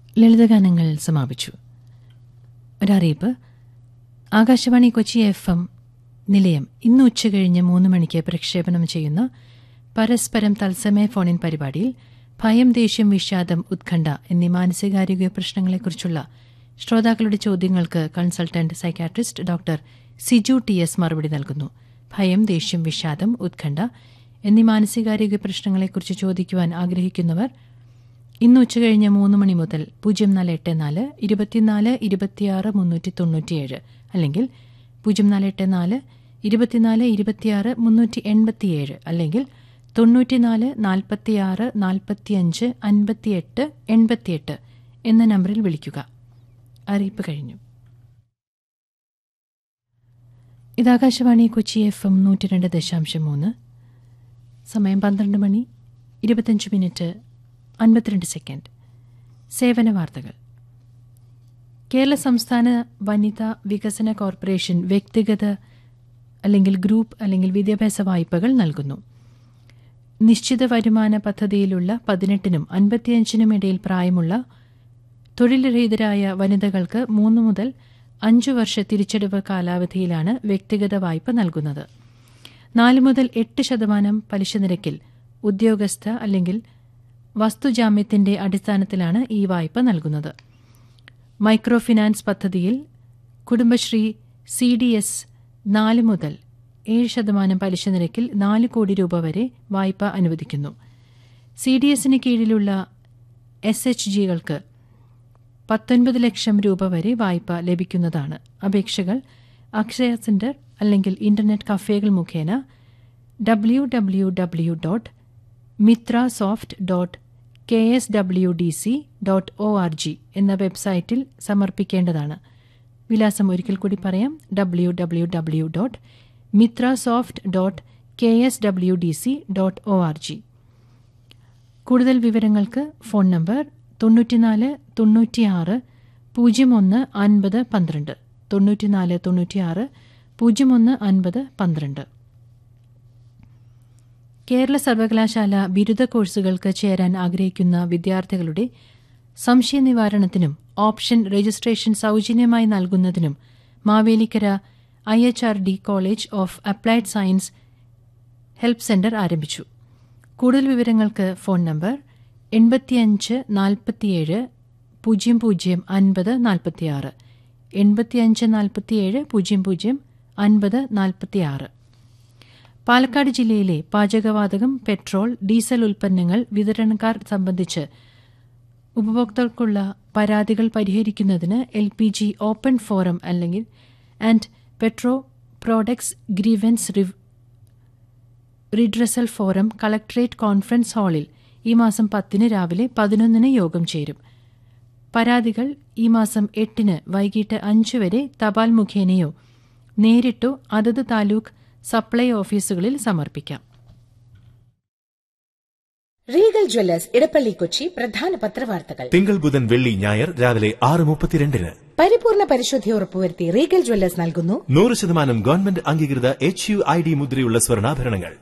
ലളിതഗാനങ്ങൾ സമാപിച്ചു ഒരറിയിപ്പ് Akashvani Kochi F M നിലയം ഇന്ന് ഉച്ചകഴിഞ്ഞ് മൂന്ന് മണിക്ക് പ്രക്ഷേപണം ചെയ്യുന്ന പരസ്പരം തത്സമയ ഫോണിൻ പരിപാടിയിൽ ഭയം ദേഷ്യം വിഷാദം ഉത്കണ്ഠ എന്നീ മാനസികാരോഗ്യ പ്രശ്നങ്ങളെക്കുറിച്ചുള്ള ശ്രോതാക്കളുടെ ചോദ്യങ്ങൾക്ക് consultant psychiatrist doctor Siju T S മറുപടി നൽകുന്നു ഭയം ദേഷ്യം വിഷാദം ഉത്കണ്ഠ എന്നീ മാനസികാരോഗ്യ പ്രശ്നങ്ങളെക്കുറിച്ച് ചോദിക്കുവാൻ ആഗ്രഹിക്കുന്നവർ ഇന്ന് ഉച്ചകഴിഞ്ഞ് മൂന്ന് മണി മുതൽ പൂജ്യം നാല് എട്ട് നാല് ഇരുപത്തിനാല് ഇരുപത്തിയാറ് മുന്നൂറ്റി തൊണ്ണൂറ്റിയേഴ് അല്ലെങ്കിൽ പൂജ്യം നാല് എട്ട് നാല് ഇരുപത്തിനാല് ഇരുപത്തിയാറ് മുന്നൂറ്റി എൺപത്തിയേഴ് അല്ലെങ്കിൽ തൊണ്ണൂറ്റിനാല് നാൽപ്പത്തിയാറ് നാൽപ്പത്തിയഞ്ച് അൻപത്തിയെട്ട് എൺപത്തിയെട്ട് എന്ന നമ്പറിൽ വിളിക്കുക അറിയിപ്പ് കഴിഞ്ഞു ഇത് ആകാശവാണി കൊച്ചി എഫ് എം നൂറ്റി രണ്ട് ദശാംശം മൂന്ന് സമയം പന്ത്രണ്ട് മണി ഇരുപത്തഞ്ച് മിനിറ്റ് അൻപത്തിരണ്ട് സെക്കൻഡ് സേവന വാർത്തകൾ കേരള സംസ്ഥാന വനിതാ വികസന കോർപ്പറേഷൻ വ്യക്തിഗത അല്ലെങ്കിൽ ഗ്രൂപ്പ് അല്ലെങ്കിൽ വിദ്യാഭ്യാസ വായ്പകൾ നൽകുന്നു നിശ്ചിത വരുമാന പദ്ധതിയിലുള്ള പതിനെട്ടിനും അൻപത്തിയഞ്ചിനും ഇടയിൽ പ്രായമുള്ള തൊഴിൽരഹിതരായ വനിതകൾക്ക് മൂന്ന് മുതൽ അഞ്ചു വർഷ തിരിച്ചടവ് കാലാവധിയിലാണ് വ്യക്തിഗത വായ്പ നൽകുന്നത് നാല് മുതൽ എട്ട് ശതമാനം പലിശ നിരക്കിൽ ഉദ്യോഗസ്ഥ അല്ലെങ്കിൽ വസ്തുജാമ്യത്തിന്റെ അടിസ്ഥാനത്തിലാണ് ഈ വായ്പ നൽകുന്നത് മൈക്രോ ഫിനാൻസ് പദ്ധതിയിൽ കുടുംബശ്രീ സി ഡി എസ് നാല് മുതൽ ഏഴ് ശതമാനം പലിശ നിരക്കിൽ നാല് കോടി രൂപ വരെ വായ്പ അനുവദിക്കുന്നു സി ഡി എസിന് കീഴിലുള്ള എസ് എച്ച് ജികൾക്ക് പത്തൊൻപത് ലക്ഷം രൂപ വരെ വായ്പ ലഭിക്കുന്നതാണ് അപേക്ഷകൾ അക്ഷയ സെന്റർ അല്ലെങ്കിൽ ഇന്റർനെറ്റ് കഫേകൾ മുഖേന W W W dot Mithra soft dot K S W D C dot O R G എന്ന വെബ്സൈറ്റിൽ സമർപ്പിക്കേണ്ടതാണ് വിലാസം ഒരിക്കൽ കൂടി പറയാം W W W dot Mithra soft dot K S W D C dot O R G കൂടുതൽ വിവരങ്ങൾക്ക് ഫോൺ നമ്പർ തൊണ്ണൂറ്റിനാല് തൊണ്ണൂറ്റിയാറ് പൂജ്യം ഒന്ന് അൻപത് പന്ത്രണ്ട് തൊണ്ണൂറ്റിനാല് തൊണ്ണൂറ്റിയാറ് പൂജ്യം ഒന്ന് അൻപത് പന്ത്രണ്ട് കേരള സർവകലാശാല ബിരുദ കോഴ്സുകൾക്ക് ചേരാൻ ആഗ്രഹിക്കുന്ന വിദ്യാർത്ഥികളുടെ സംശയ നിവാരണത്തിനും ഓപ്ഷൻ രജിസ്ട്രേഷൻ സൗജന്യമായി നൽകുന്നതിനും Mavelikara I H R D college of applied science help centre ആരംഭിച്ചു കൂടുതൽ വിവരങ്ങൾക്ക് ഫോൺ നമ്പർ എൺപത്തിയഞ്ച് നാൽപ്പത്തിയേഴ് പൂജ്യം പൂജ്യം അൻപത് നാൽപ്പത്തിയാറ് എൺപത്തിയഞ്ച് നാൽപ്പത്തിയേഴ് പൂജ്യം പൂജ്യം അൻപത് നാൽപ്പത്തിയാറ് പാലക്കാട് ജില്ലയിലെ പാചകവാതകം പെട്രോൾ ഡീസൽ ഉൽപ്പന്നങ്ങൾ വിതരണക്കാർ സംബന്ധിച്ച് ഉപഭോക്താക്കൾക്കുള്ള പരാതികൾ പരിഹരിക്കുന്നതിന് L P G open forum അല്ലെങ്കിൽ and petro products grievance redressal forum collectorate conference ഹാളിൽ ഈ മാസം പത്തിന് രാവിലെ പതിനൊന്നിന് യോഗം ചേരും പരാതികൾ ഈ മാസം എട്ടിന് വൈകിട്ട് അഞ്ച് വരെ തപാൽ മുഖേനയോ നേരിട്ടോ അതത് താലൂക്ക് സപ്ലൈ ഓഫീസുകളിൽ സമർപ്പിക്കാം റീഗൽ ജ്വല്ലേഴ്സ് ഇടപ്പള്ളി കൊച്ചി പ്രധാന പത്രവാർത്തകൾ തിങ്കൾ ബുധൻ വെള്ളി ഞായർ രാവിലെ ആറ് മുപ്പത്തിരണ്ടിന് പരിപൂർണ പരിശുദ്ധി ഉറപ്പുവരുത്തി റീഗൽ ജ്വല്ലേഴ്സ് നൽകുന്നു നൂറ് ശതമാനം ഗവൺമെന്റ് അംഗീകൃത എച്ച് യു ഐ ഡി മുദ്രയുള്ള സ്വർണ്ണാഭരണങ്ങൾ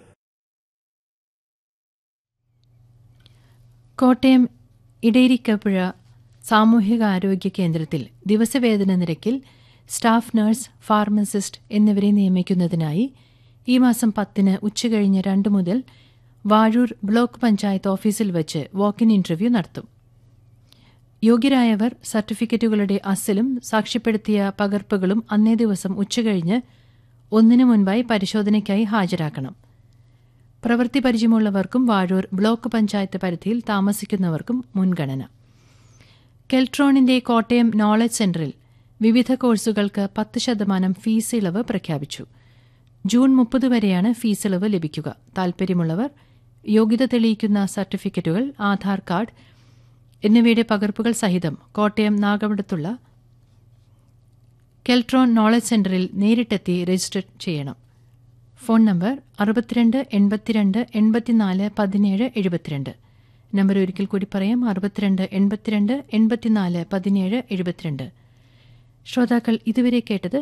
കോട്ടയം ഇടേരിക്കപ്പുഴ സാമൂഹികാരോഗ്യ കേന്ദ്രത്തിൽ ദിവസവേതന നിരക്കിൽ സ്റ്റാഫ് നഴ്സ് ഫാർമസിസ്റ്റ് എന്നിവരെ നിയമിക്കുന്നതിനായി ഈ മാസം പത്തിന് ഉച്ചകഴിഞ്ഞ് രണ്ട് മുതൽ വാഴൂർ ബ്ലോക്ക് പഞ്ചായത്ത് ഓഫീസിൽ വച്ച് വാക്കിൻ ഇന്റർവ്യൂ നടത്തും യോഗ്യരായവർ സർട്ടിഫിക്കറ്റുകളുടെ അസലും സാക്ഷ്യപ്പെടുത്തിയ പകർപ്പുകളും അന്നേ ദിവസം ഉച്ചകഴിഞ്ഞ് ഒന്നിനു മുൻപായി പരിശോധനയ്ക്കായി ഹാജരാക്കണം പ്രവൃത്തി പരിചയമുള്ളവർക്കും വാഴൂർ ബ്ലോക്ക് പഞ്ചായത്ത് പരിധിയിൽ താമസിക്കുന്നവർക്കും മുൻഗണന കെൽട്രോണിന്റെ കോട്ടയം നോളജ് സെന്ററിൽ വിവിധ കോഴ്സുകൾക്ക് പത്ത് ശതമാനം ഫീസ് ഇളവ് പ്രഖ്യാപിച്ചു ജൂൺ മുപ്പത് വരെയാണ് ഫീസ് ഇളവ് ലഭിക്കുക താൽപര്യമുള്ളവർ യോഗ്യത തെളിയിക്കുന്ന സർട്ടിഫിക്കറ്റുകൾ ആധാർ കാർഡ് എന്നിവയുടെ പകർപ്പുകൾ സഹിതം കോട്ടയം നാഗപടത്തുള്ള കെൽട്രോൺ നോളജ് സെന്ററിൽ നേരിട്ടെത്തി രജിസ്റ്റർ ചെയ്യണം ഫോൺ നമ്പർ അറുപത്തിരണ്ട് എൺപത്തിരണ്ട് എൺപത്തിനാല് പതിനേഴ് എഴുപത്തിരണ്ട് നമ്പർ ഒരിക്കൽ കൂടി പറയാം അറുപത്തിരണ്ട് എൺപത്തിരണ്ട് എൺപത്തിനാല് പതിനേഴ് എഴുപത്തിരണ്ട് ശ്രോതാക്കൾ ഇതുവരെ കേട്ടത്